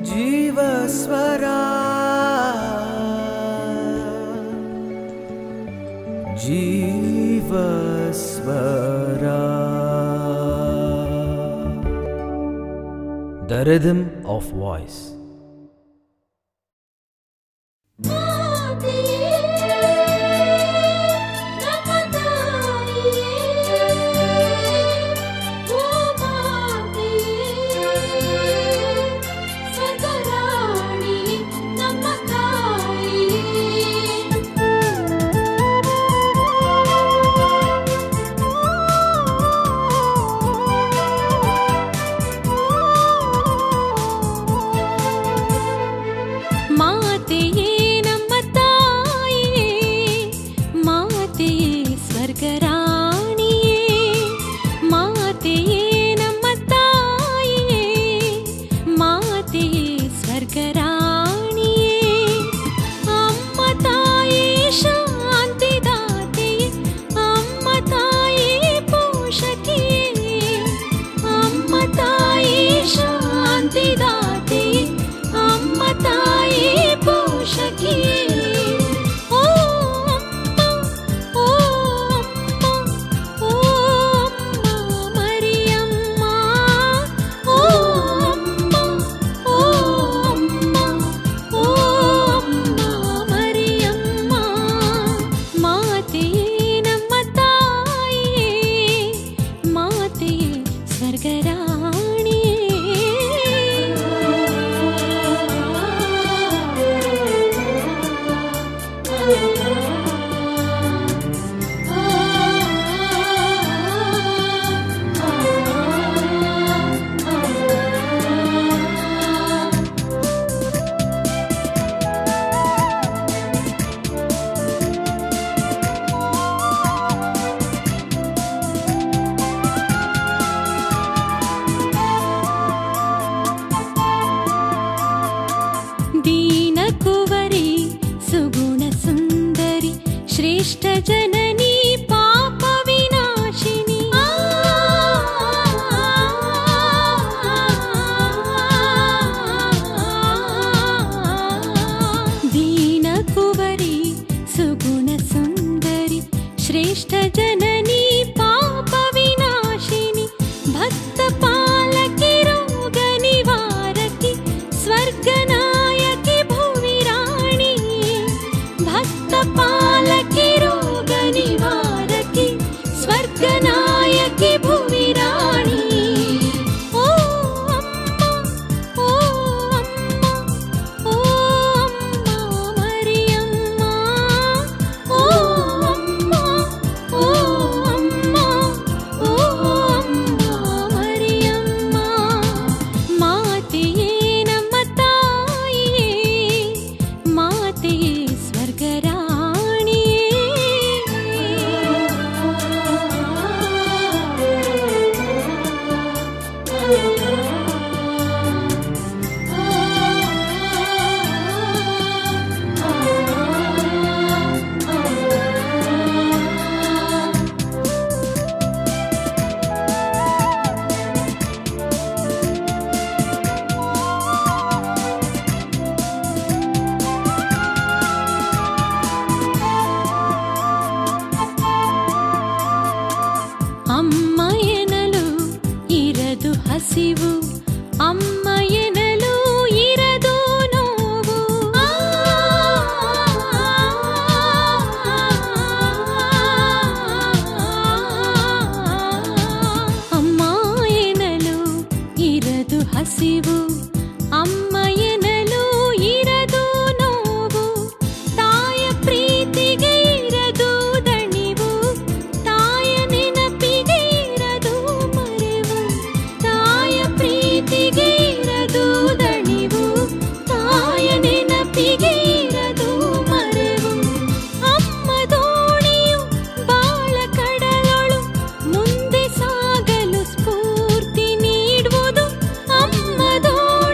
ಜೀವಸ್ವರ ಜೀವಸ್ವರ The rhythm of voice. ಮಾತೆಯೇ ನಮ್ಮ ತಾಯಿಯೇ ಮಾತೆಯೇ ಸ್ವರ್ಗರಾಣಿಯೇ ಮಾತೆಯೇ ನಮ್ಮ ತಾಯಿಯೇ ಮಾತೆಯೇ ಸ್ವರ್ಗರಾಣಿಯೇ ಅಮ್ಮ ತಾಯಿ ಶಾಂತಿದಾತೆಯೇ ಅಮ್ಮ ತಾಯಿ ಪೋಷಕಿಯೇ ಅಮ್ಮ ತಾಯಿ ಶಾಂತಿದಾತೆಯೇ ಅಮ್ಮ ತಾಯಿ ಪೋಷಕಿಯೇ ಓ ಅಮ್ಮ ಓ ಅಮ್ಮ ಓ ಅಮ್ಮ ಮರಿಯಮ್ಮ ಓ ಅಮ್ಮ ಓ ಅಮ್ಮ ಓ ಅಮ್ಮ ಮರಿಯಮ್ಮ ಮಾತೆಯೇ ನಮ್ಮ ತಾಯಿಯೇ ಮಾತೆಯೇ ಸ್ವರ್ಗರಾಣಿಯೇ दीनकुवरी सुगुणसुन्दरि श्रेष्ठजननी पापविनाशिनी दीनकुवरी सुगुणसुन्दरि श्रेष्ठजननी पापविनाशिनि भक्तपालकि रोगनिवारकि स्वर्गनायकि भुविराणि भक्तपालकि रोगनिवारकि स्वर्गनायकि भुविराणि ओ अम्मा ओ अम्मा ओ अम्मा मरियम्मा ओ अम्मा ओ अम्मा ओ अम्मा मरियम्ಮ ಮಾತೆಯೇ ನಮ್ಮ ತಾಯಿಯೇ ಮಾತೆಯೇ ಸ್ವರ್ಗರಾಣಿಯೇ ಅಮ್ಮ ಎನಲು ಇರದು ಹಸಿವು ಅಮ್ಮ ಎನಲು ಇರದು ನೋವು ಅಮ್ಮ ಎನಲು ಇರದು ಹಸಿವು ಅಮ್ಮ ಎನಲು ಇರದು ನೋವು ತಾಯ ಪ್ರೀತಿಗೆ ಇರದು ದಣಿವು ತಾಯ ನೆನಪಿಗೆ ಇರದು ಮರೆವು ತಾಯ ಪ್ರೀತಿಗೆ ಇರದು ದಣಿವು ತಾಯ ನೆನಪಿಗೆ ಇರದು ಮರೆವು ಅಮ್ಮ ದೋಣಿಯು ಬಾಳ ಕಡಲೊಳು ಮುಂದೆ ಸಾಗಲು ಸ್ಫೂರ್ತಿ ನೀಡುವುದು ಅಮ್ಮ ದೋಣಿ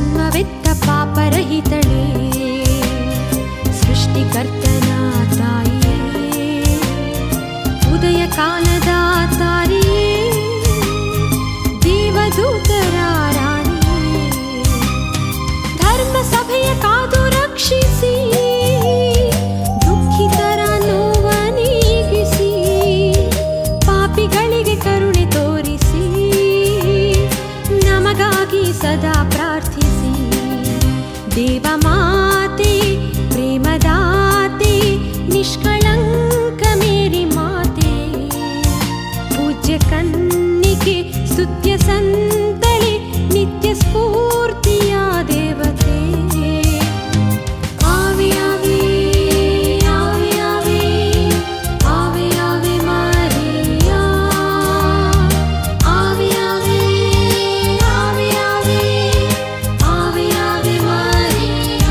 ಜನ್ಮವೆತ್ತ ಪಾಪರಹಿತಳೇ ಸೃಷ್ಟಿಕರ್ತನ ತಾಯಿಯೇ ಉದಯ ಕಾಲದ ತಾರಿಯೇ ದೇವದೂತರ ರಾಣಿಯೇ ಧರ್ಮ ಸಭೆಯ ಕಾದು ರಕ್ಷಿಸಿ ದುಃಖಿತರ ನೋವ ನೀಗಿಸಿ ಪಾಪಿಗಳಿಗೆ ಕರುಣೆ ತೋರಿಸಿ ನಮಗಾಗಿ ಸದಾ ಪ್ರಾರ್ಥಿಸಿ ದೇವ ಮಾತೆ ಪ್ರೇಮದಾತೆ ನಿಷ್ಕಳಂಕ ಮೇರಿ ಮಾತೆ ಪೂಜ್ಯ ಕನ್ನಿಕೆ ಸ್ತುತ್ಯ ಸಂತಳೆ ನಿತ್ಯ ಸ್ಫೂರ್ತಿಯ ದೇವತೆ ಆವೆ ಆವೆ ಆವೆ ಆವೆ ಆವೆ ಆವೆ ಮಾರಿಯಾ ಆವೆ ಆವೆ ಆವೆ ಆವೆ ಆವೆ ಆವೆ ಮಾರಿಯಾ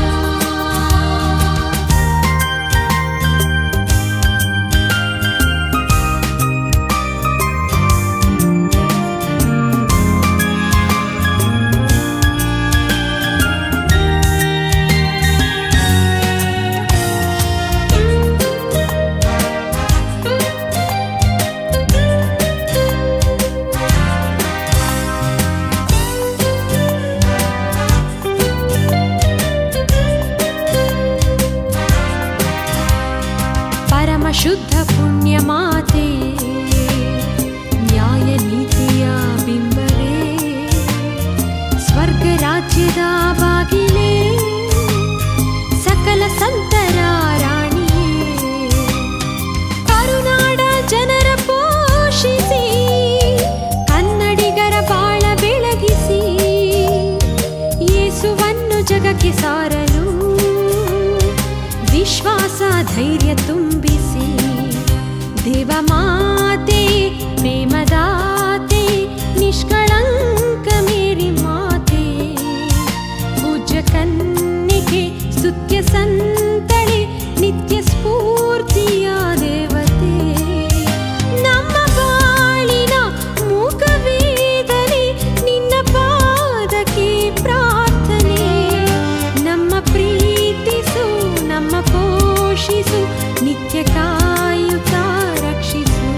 ಪರಮ ಶುದ್ಧ ಪುಣ್ಯ ಮಾತೆ ನ್ಯಾಯ ನೀತಿಯ ಬಿಂಬವೇ ಸ್ವರ್ಗ ರಾಜ್ಯದ ಬಾಗಿಲೇ ಸಕಲ ಸಂತರ ರಾಣಿಯೇ ಕರುನಾಡ ಜನರ ಪೋಷಿಸಿ ಕನ್ನಡಿಗರ ಬಾಳ ಬೆಳಗಿಸಿ ಯೇಸುವನ್ನು ಜಗಕ್ಕೆ ಸಾರಲು ವಿಶ್ವಾಸ ಧೈರ್ಯ ತುಂಬಿಸಿ ದೇವ ಮಾತೆ ಪ್ರೇಮದಾತೆ ನಿಷ್ಕಳಂಕ ಮೇರಿ ಮಾತೆ ಪೂಜ್ಯ ಕನ್ನಿಕೆ ಸ್ತುತ್ಯ ಸಂತಳೆ ನಿತ್ಯ ಸ್ಫೂರ್ತಿಯ ದೇವತೆ ನಮ್ಮ ಬಾಳಿನ ಮೂಕವೇದನೆ ನಿನ್ನ ಪಾದಕ್ಕೆ ಪ್ರಾರ್ಥನೆ ನಮ್ಮ ಪ್ರೀತಿಸು ನಮ್ಮ ಪೋಷಿಸು ನಿತ್ಯ ಕಾಯುತ್ತಾ ರಕ್ಷಿಸು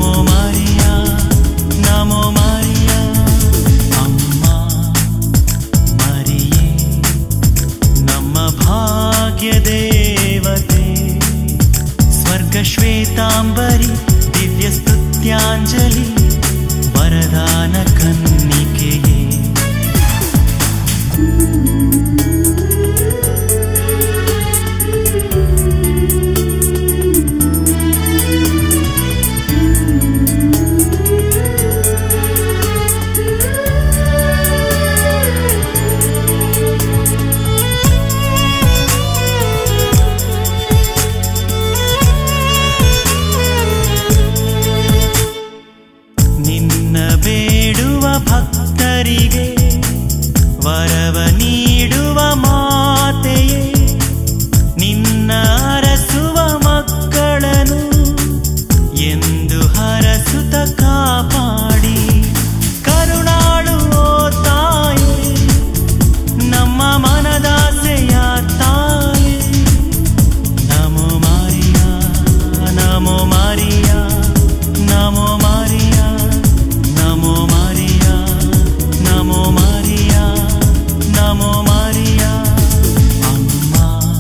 ನಮೋ ಮಾರಿಯ ನಮೋ ಮಾರಿಯ ಅಮ್ಮ ಮರಿಯೇ ನಮ್ಮ ಭಾಗ್ಯ ದೇವತೆ ಸ್ವರ್ಗ ಶ್ವೇತಾಂಬರಿ ದಿವ್ಯ ಸ್ತುತ್ಯಾಂಜಲಿ ವರದಾನ ಕನ್ನಿಕೆಯೇ ನಿನ್ನ ಬೇಡುವ ಭಕ್ತರಿಗೆ ವರವ ನೀಡುವ ಮಾತೆಯೇ ನಿನ್ನ ಅರಸುವ ಮಕ್ಕಳನು ಎಂದು ಹರಸುತ ಕಾಪಾಡಿ ಕರುಣಾಳು ಓ ತಾಯೇ ನಮ್ಮ ಮನದಾಸೆಯ ತಾಯೇ ನಮೋ ಮಾರಿಯ ನಮೋ ಮಾರಿಯ ನಮೋ ಮಾರಿಯ ನಮೋ ಮಾರಿಯ ನಮೋ ಮಾರಿಯ ನಮೋ ಮಾರಿಯ ಅಮ್ಮ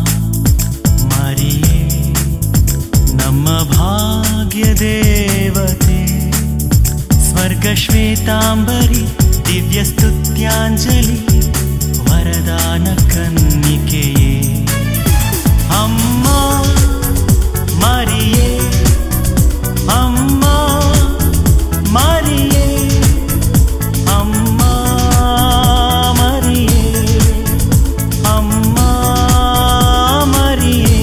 ಮರಿಯೇ ನಮ್ಮ ಭಾಗ್ಯ ದೇವತೆ ಸ್ವರ್ಗ ಶ್ವೇತಾಂಬರಿ ದಿವ್ಯ ಸ್ತುತ್ಯಾಂಜಲಿ ವರದಾನ ಕನ್ನಿಕೆಯೇ ಅಮ್ಮ ಮರಿಯೇ ಅಮ್ಮ ಮರಿಯೇ ಅಮ್ಮ ಮರಿಯೇ ಅಮ್ಮ ಮರಿಯೇ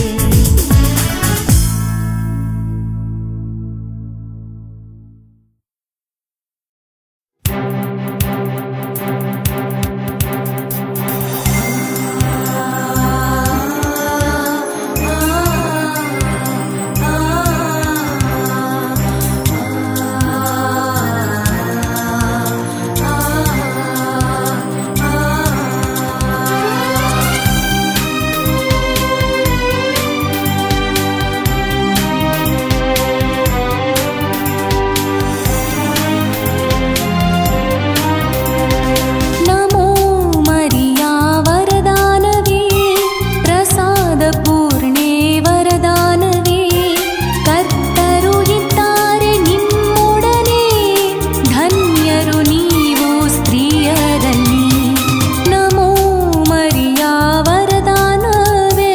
ನಮೋ ಮರಿಯಾ ವರದಾನವೇ ಪ್ರಸಾದ ಪೂರ್ಣೇ ವರದಾನವೇ ಕರ್ತರು ಇದ್ದಾರೆ ನಿಮ್ಮೊಡನೆ ಧನ್ಯರು ನೀವು ಸ್ತ್ರೀಯರಲ್ಲಿ ನಮೋ ಮರಿಯಾ ವರದಾನವೇ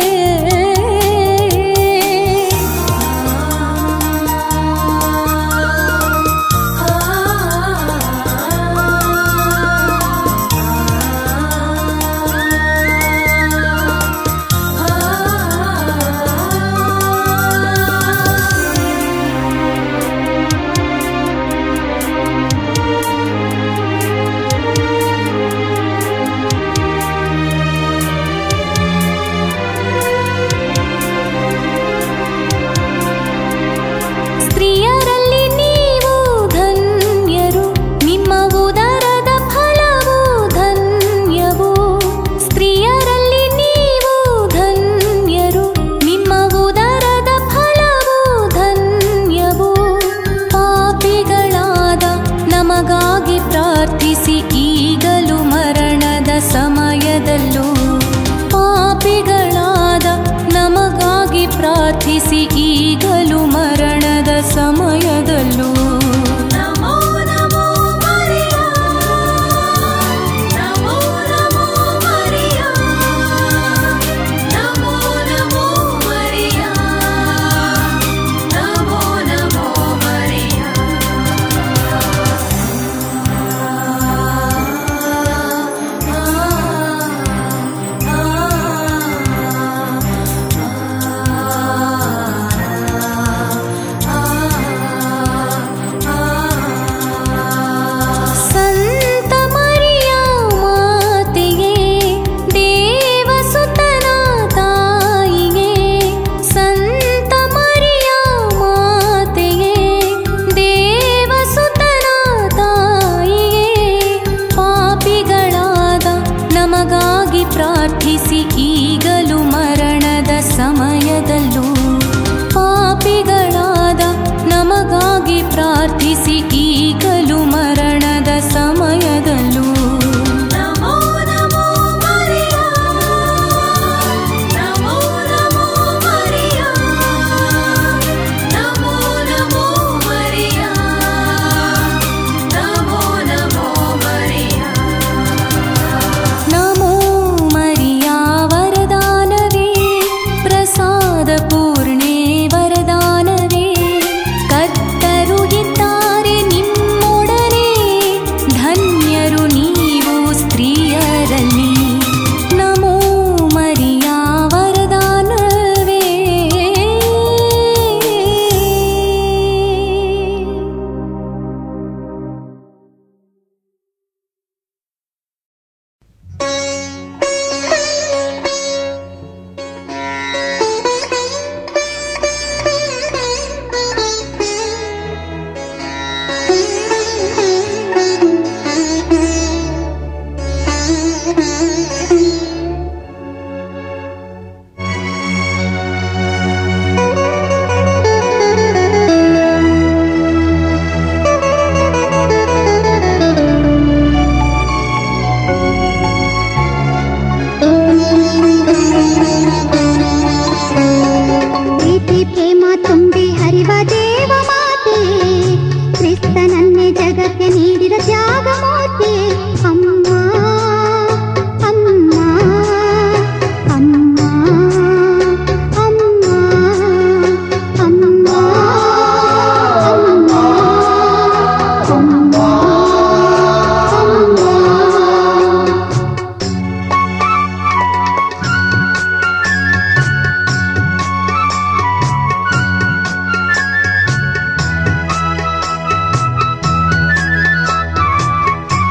ಸ್ತ್ರೀಯರಲ್ಲಿ ನೀವು ಧನ್ಯರು ನಿಮ್ಮ ಉದರದ ಫಲವು ಧನ್ಯವು ಸ್ತ್ರೀಯರಲ್ಲಿ ನೀವು ಧನ್ಯರು ನಿಮ್ಮ ಉದರದ ಫಲವು ಧನ್ಯವು ಪಾಪಿಗಳಾದ ನಮಗಾಗಿ ಪ್ರಾರ್ಥಿಸಿ ಈಗಲೂ ಮರಣದ ಸಮಯದಲ್ಲೂ ಪಾಪಿಗಳಾದ ನಮಗಾಗಿ ಪ್ರಾರ್ಥಿಸಿ ಈಗಲೂ ಮರಣದ ಸಮಯದಲ್ಲೂ ನಮೋ ನಮೋ ಮರಿಯಾ ನಮೋ ನಮೋ ಮರಿಯಾ ನಮೋ ನಮೋ ಮರಿಯಾ ನಮೋ ನಮೋ ಮರಿಯಾ ಆ ಪ್ರಾರ್ಥಿಸಿ ಈಗಲೂ ಮರಣದ ಸಮಯದಲ್ಲೂ ನಮೋ ನಮೋ ಮರಿಯ ನಮೋ ನಮೋ ಮರಿಯ ನಮೋ ನಮೋ ಮರಿಯ ನಮೋ ನಮೋ ಮರಿಯ ನಮೋ ಮರಿಯಾ ವರದಾನವೇ ಪ್ರಸಾದ ಪೂರ್ಣೇ ವರದಾನವೇ ಕರ್ತರು ಇದ್ದಾರೆ ನಿಮ್ಮೊಡನೆ ಧನ್ಯರು ನೀವು ಸ್ತ್ರೀಯರಲ್ಲಿ ನಮೋ ಮರಿಯಾ ವರದಾನವೇ ಪ್ರೀತಿ ಪ್ರೇಮ ತುಂಬಿ ಹರಿವ ದೇವ ಮಾತೆ ಕ್ರಿಸ್ತನನ್ನೇ ಜಗಕ್ಕೆ ನೀಡಿದ ತ್ಯಾಗ ಮೂರ್ತಿ ಅಮ್ಮ ಅಮ್ಮ ಅಮ್ಮ ಅಮ್ಮ ಅಮ್ಮ ಅಮ್ಮ ಅಮ್ಮ ಅಮ್ಮ ಿ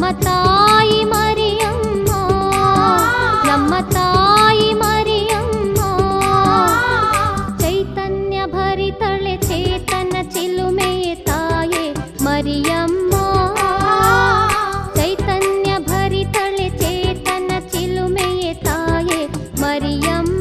ನಮ್ಮ ತಾಯಿ ಮರಿಯಮ್ಮ ನಮ್ಮ ತಾಯಿ ಮರಿಯಮ್ಮ ಚೈತನ್ಯ ಭರಿತಳೆ ಚೇತನ ಚಿಲುಮೆಯೇ ತಾಯೇ ಮರಿಯಮ್ಮ ಚೈತನ್ಯ ಭರಿತಳೆ ಚೇತನ ಚಿಲುಮೆಯೇ ತಾಯೇ ಮರಿಯಮ್ಮ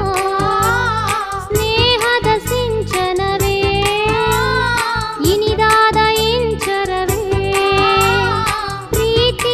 ಸ್ನೇಹದ ಸಿಂಚನವೇ ಇನಿದಾದ ಇಂಚರವೇ ಪ್ರೀತಿ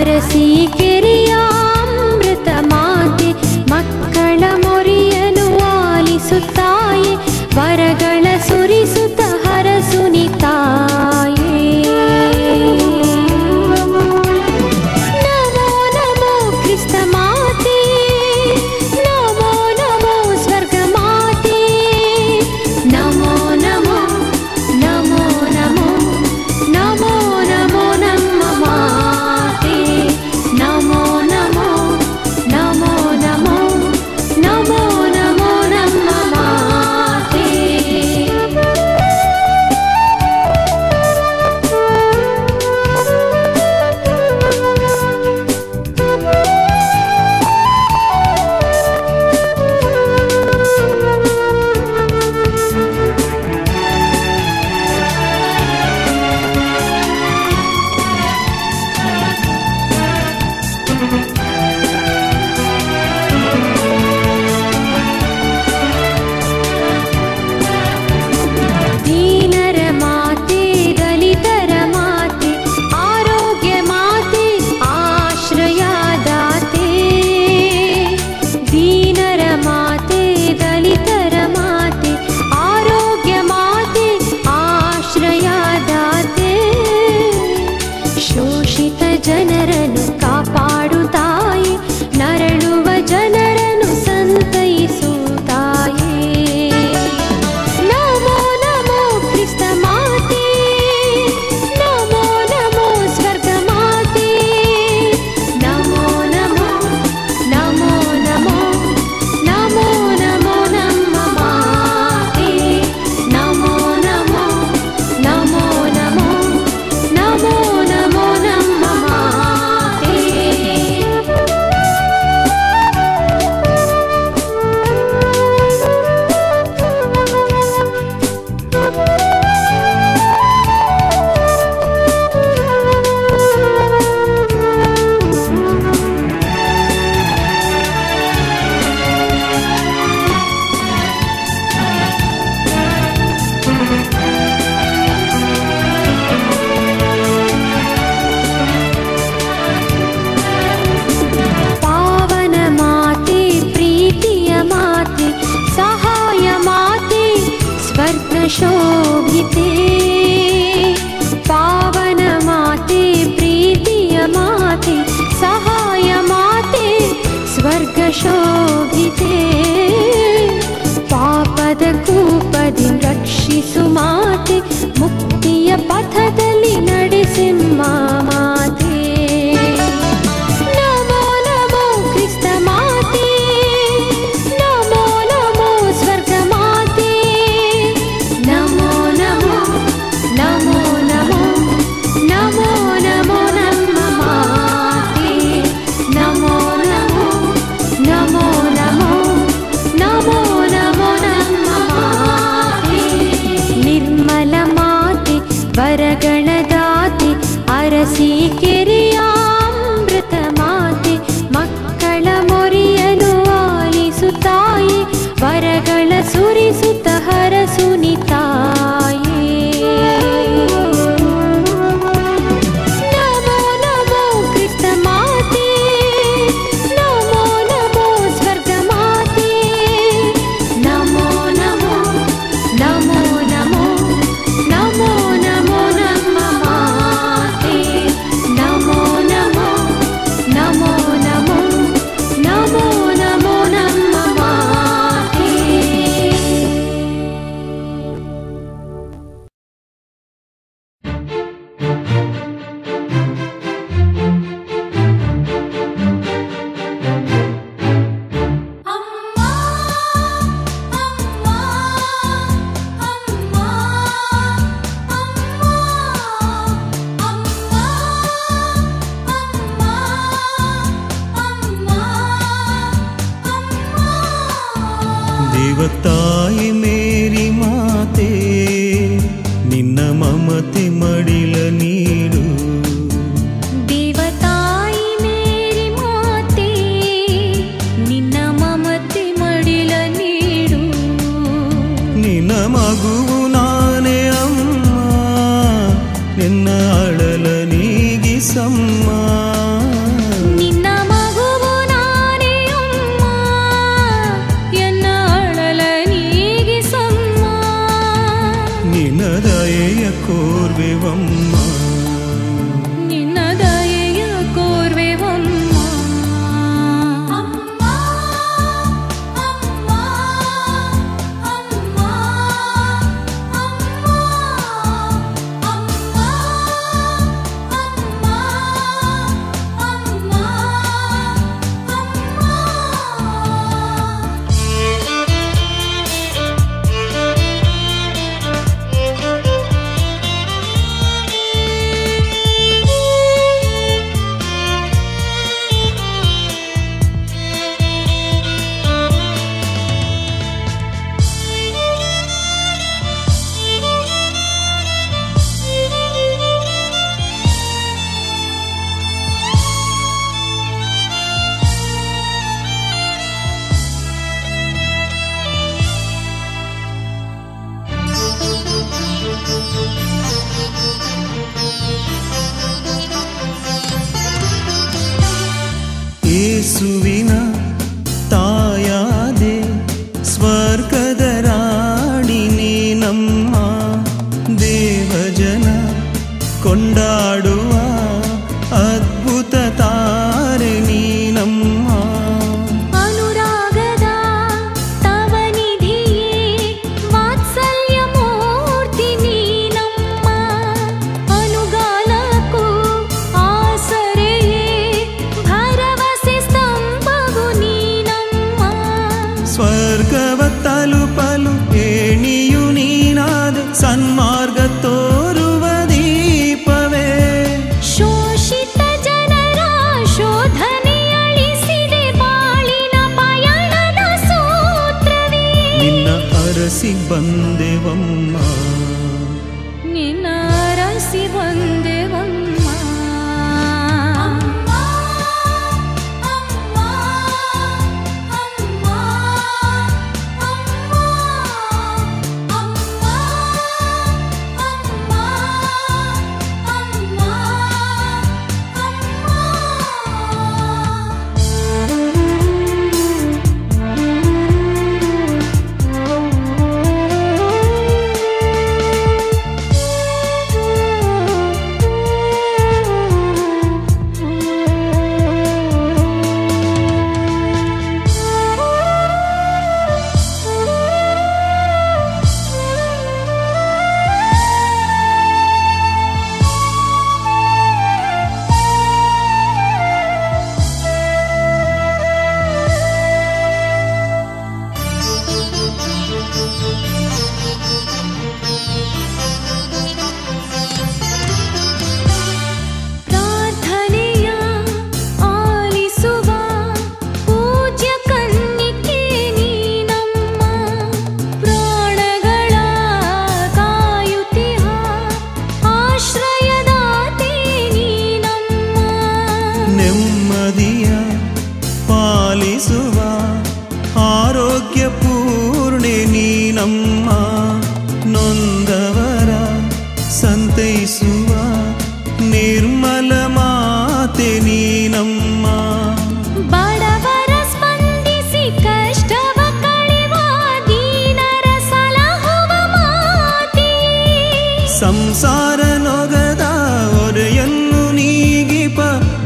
ಅರಸಿ ಕೆರೆಯಾಮೃತ ಮಾತೆ ಮಕ್ಕಳ ಮೊರೆಯನು ಆಲಿಸುತ್ತಾಯೆ ವರಗಳ ಸುರಿಸುತ್ತ ಹರಸುನಿ ತಾಯೇ ನಮೋ ನಮೋ ಕ್ರಿಸ್ತ ಮಾತೆ ನಮೋ ನಮೋ ಸ್ವರ್ಗ ಮಾತೆ ನಮೋ ನಮೋ ನಮೋ ನಮೋ ನಮೋ ನಮೋ ನಮ್ಮ ಮಾತೆ ನಮೋ ನಮೋ ನಮೋ ನಮೋ ನಮೋ ನಮೋ ನಮ್ಮ ಮಾತೆ ದೀನರ ಮಾತೆ ದಲಿತರ ಮಾತೆ ಆರೋಗ್ಯ ಮಾತೆ ಆಶ್ರಯದಾತೆ ದೀನರ ಮಾತೆ ದಲಿತರ ಮಾತೆ ಆರೋಗ್ಯ ಮಾತೆ ಆಶ್ರಯದಾತೆ ಶೋಷಿತ ಜನರನ್ನು ಕಾಪಾಡುತ್ತಾಯೆ ನರಳುವ ಜನರನ್ನು ಸಂತೈಸುತ್ತಾಯೇ ನಮೋ ನಮೋ ಕ್ರಿಸ್ತ ಮಾತೆ ನಮೋ ನಮೋ ಸ್ವರ್ಗ ಮಾತೆ ನಮೋ ನಮೋ ನಮೋ ನಮೋ ನಮೋ ನಮೋ ನಮ್ಮ ಮಾತೆ ನಮೋ ನಮೋ ನಮೋ ನಮೋ ನಮೋ ನಮೋ ನಮ್ಮ ಮಾತೆ ಪಾವನ ಮಾತೆ ಪ್ರೀತಿಯ ಮಾತೆ ಸಹಾಯ ಮಾತೆ ಸ್ವರ್ಗ ಶೋಭಿತೆ ಪಾವನ ಮಾತೆ ಪ್ರೀತಿಯ ಮಾತೆ ಸಹಾಯ ಮಾತೆ ಸ್ವರ್ಗ ಶೋಭಿತೆ ಪಾಪದ ಕೂಪದಿ ರಕ್ಷಿಸು ಮಾತೆ ಮುಕ್ತಿಯ ಪಥದಲ್ಲಿ ನಡೆಸಿಮ್ಮ ಮಾತೆ ನಮೋ ನಮೋ ಕ್ರಿಸ್ತ ಮಾತೆ ನಮೋ ನಮೋ ಸ್ವರ್ಗ ಮಾತೆ ನಮೋ ನಮೋ ನಮೋ ನಮೋ ನಮೋ ನಮೋ ನಮ್ಮ ಮಾತೆ ನಮೋ ನಮೋ ನಮೋ ನಮೋ ನಮೋ ನಮೋ ನಮ್ಮ ಮಾತೆ ನಿರ್ಮಲ ಮಾತೆ ವರಗಳ ದಾತೆ ಅರಸಿ ಕೆರೆಯಾಮೃತ ಮಾತೆ ಮಕ್ಕಳ ಮೊರೆಯನು ಆಲಿಸುತ್ತಾಯೆ ವರಗಳ ಸುರಿಸುತ್ತ ಹರಸುನಿ ತಾಯೇ ನಮೋ ನಮೋ ಕ್ರಿಸ್ತ ಮಾತೆ ನಮೋ ನಮೋ ಸ್ವರ್ಗ ಮಾತೆ ನಮೋ ನಮೋ ನಮೋ ನಮೋ ನಮೋ ನಮೋ ನಮ್ಮ ಮಾತೆ ನಮೋ ನಮೋ ನಮೋ ನಮೋ ನಮೋ ನಮೋ ನಮ್ಮ ಮಾತೆ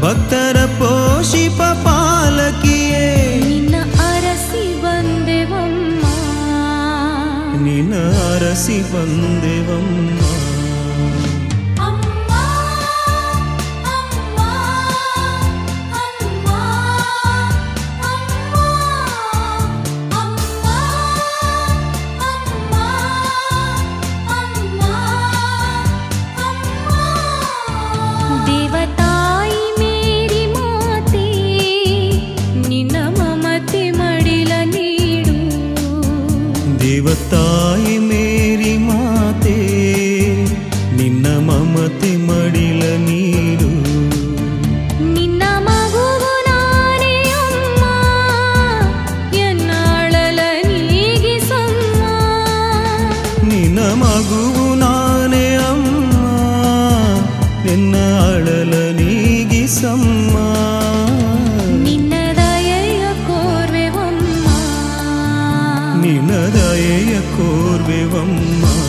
ಭಕ್ತರ ಪೋಷಿಪ ಪಾಲಕಿಯೇ ನಿನ್ನ ಅರಸಿ ಬಂದೆವಮ್ಮ ನಿನ್ನ ಅರಸಿ ಬಂದೆವಮ್ಮ ಅಮ್ಮ ಅಮ್ಮ ಅಮ್ಮ ಅಮ್ಮ ದೇವತಾಯಿ ಮೇರಿ ಮಾತೆ ನಿನ್ನ ಮಮತೆ ಮಡಿಲ ನೀಡು ದೇವತಾಯಿ ಮೇರಿ ಮಾತೆ ನಿನ್ನ ಮಮತೆ ಮಡಿಲ ನೀಡು ನಿನ್ನ ಮಗುವು ನಾನೇ ಅಮ್ಮ ಎನ್ನಾಳಲ ನೀಗಿಸಮ್ಮ ನಿನ್ನ ಮಗುವು ನಾನೇ ಅಮ್ಮ ನಿನ್ನ ಅಳಲ ನೀಗಿಸಮ್ಮ ನಿನ್ನ ದಯೆಯ ಕೋರ್ವೆವಮ್ಮ ನಿನ್ನ ದಯೆಯ ಕೋರ್ವೆವಮ್ಮ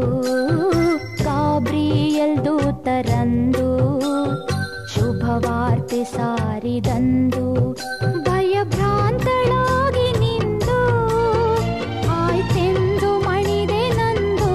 ಗಾಬ್ರಿಯಲ್ ದೂತರಂದು ಶುಭವಾರ್ತೆ ಸಾರಿದಂದು ಭಯಭ್ರಾಂತಳಾಗಿ ನಿಂದು ಆಯ್ತೆಂದು ಮಣಿದೆ ನಂದು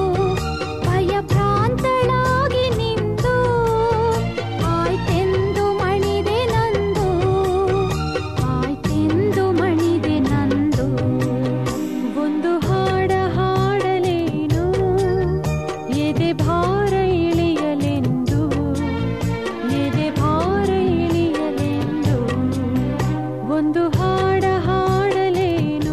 ಭಯಭ್ರಾಂತಳಾಗಿ ನಿಂದು ಆಯ್ತೆಂದು ಮಣಿದೆ ನಂದು ಆಯ್ತೆಂದು ಮಣಿದೆ ನಂದು ಒಂದು ಹಾಡ ಹಾಡಲೇನು ಎದೆ ಭಾರ ಇಳಿಯಲೆಂದು ಎದೆ ಭಾರ ಇಳಿಯಲೆಂದು ಒಂದು ಹಾಡ ಹಾಡಲೇನು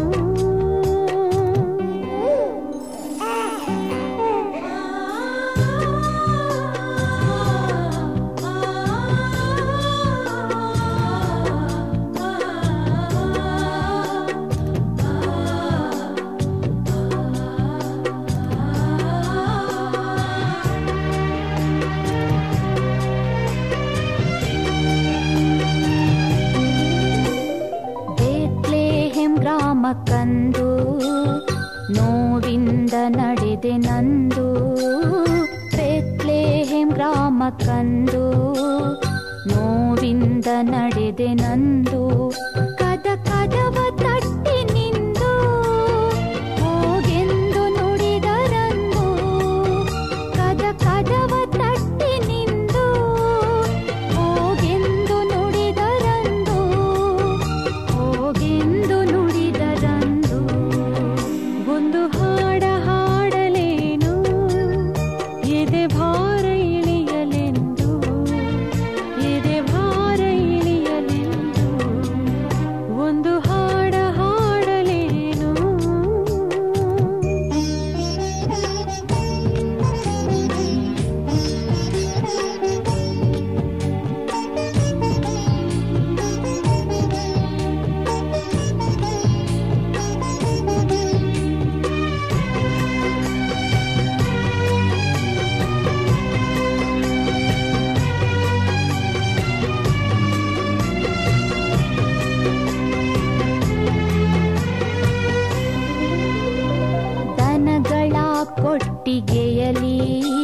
ಬೇತ್ಲೇಹೆಂ ಗ್ರಾಮಕ್ಕಂದು ನೋವಿಂದ ನಡೆದೆ ನಂದು ಬೇತ್ಲೇಹೆಂ ಗ್ರಾಮಕ್ಕಂದು ನೋವಿಂದ ನಡೆದೆ ನಂದು ಕದ ಕದವ ತಟ್ಟಿ ನಿಂದು ಹೋಗೆಂದು ನುಡಿದರಂದು ಕದ ಕದವ ತಟ್ಟಿ ನಿಂದು ಹೋಗೆಂದು ನುಡಿದರಂದು ಹೋಗೆಂದು ನುಡಿದರಂದು ಒಂದು ಹಾಡ ಹಾಡಲೇನು ಎದೆ ಭಾರ ಇಳಿಯಲೆಂದು ಎದೆ ಭಾರ ಇಳಿಯಲೆಂದು ಒಂದು ಹಾಡ ಹಾಡಲೇನು ದನಗಳ ಕೊಟ್ಟಿಗೆಯಲಿ